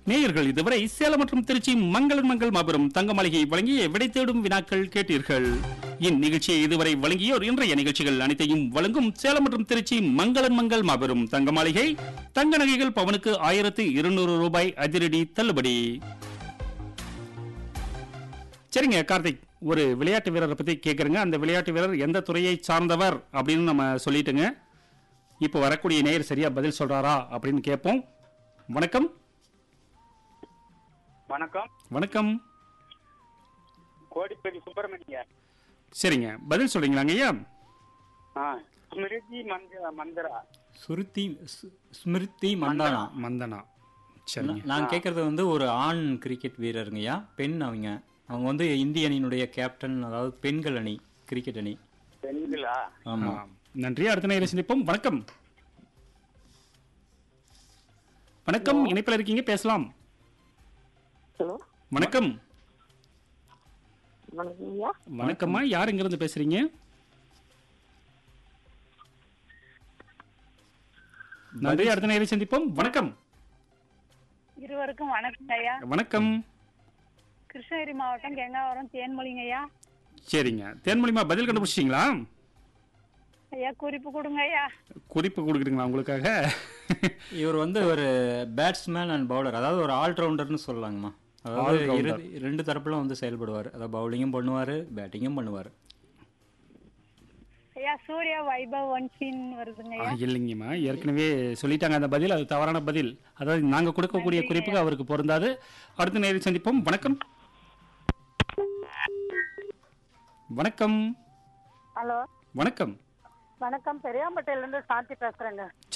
நேயர்கள் இதுவரை சேலம் மற்றும் திருச்சி மங்களன் மங்கள் மாபெரும் தங்க மாளிகை வழங்கிய விடை தேடும் வினாக்கள் கேட்டீர்கள் இந்நிகழ்ச்சியை இதுவரை வழங்கியோர் இன்றைய நிகழ்ச்சிகள் அனைத்தையும் வழங்கும் சேலம் மற்றும் திருச்சி மங்களன் மங்கள் மாபெரும் தங்க மாளிகை தங்க நகைகள் பவனுக்கு ஆயிரத்து இருநூறு ரூபாய் அதிரடி தள்ளுபடி சரிங்க கார்த்திக் ஒரு விளையாட்டு வீரரை பத்தி கேக்குறேங்க அந்த விளையாட்டு வீரர் எந்த துறையை சார்ந்தவர் அப்படின்னு நம்ம சொல்லிட்டுங்க இப்போ வரக்கூடிய நேயர் சரியா பதில் சொல்றாரா அப்படின்னு கேட்போம் வணக்கம் வணக்கம் வணக்கம் கோடிப்பதி சுப்பிரமணிய சரிங்க பதில் சொல்றீங்களாங்க ஐயா ஆ ஸ்மிருதி மந்த மந்திரா சுருத்தி சு- ஸ்மிருதி மந்தானா மந்தனா சரிங்க நான் கேட்கறது வந்து ஒரு ஆண் கிரிக்கெட் வீரருங்கய்யா பெண் அவங்க அவங்க வந்து இந்திய அணியினுடைய கேப்டன் அதாவது பெண்கள் அணி கிரிக்கெட் அணி பெண்களா ஆமா ஆ, நன்றி அடுத்த நேரம் சந்திப்போம் வணக்கம் வணக்கம் இணைப்பில் இருக்கீங்க பேசலாம் ஹலோ வணக்கம் வணக்கம் ஐயா வணக்கம்மா யார் எங்க இருந்து பேசுறீங்க நன்றி அடுத்த நேரம் சந்திப்போம் வணக்கம் இருவருக்கும் வணக்கம் ஐயா வணக்கம் கிருஷ்ணகிரி மாவட்டம் கெங்காவரம் தேன்மொழிங்க ஐயா சரிங்க தேன்மொழிமா பதில் கண்டுபிடிச்சிங்களா ஐயா குறிப்பு கொடுங்க ஐயா குறிப்பு கொடுக்குறீங்களா உங்களுக்காக இவர் வந்து ஒரு பேட்ஸ்மேன் அண்ட் பவுலர் அதாவது ஒரு ஆல்ரவுண்டர்னு சொல்லலாங்கம்மா அதாவது All-rounder. இரு- ரெண்டு தரப்புல வந்து செயல்படுவார் அதாவது பவுலிங்கும் பண்ணுவார் பேட்டிங்கும் பண்ணுவார் ஐயா சூர்யா வைபவ் ஒன்சின் வருதுங்க ஆ, ஐயா இல்லைங்கம்மா ஏற்கனவே சொல்லிட்டாங்க அந்த பதில் அது தவறான பதில் அதாவது நாங்க கொடுக்கக்கூடிய குறிப்புக்கு அவருக்கு பொருந்தாது அடுத்த நேரில் சந்திப்போம் வணக்கம் வணக்கம் ஹலோ வணக்கம் வணக்கம் பெரியாம்பட்டையில இருந்து சாந்தி பேசுறேங்க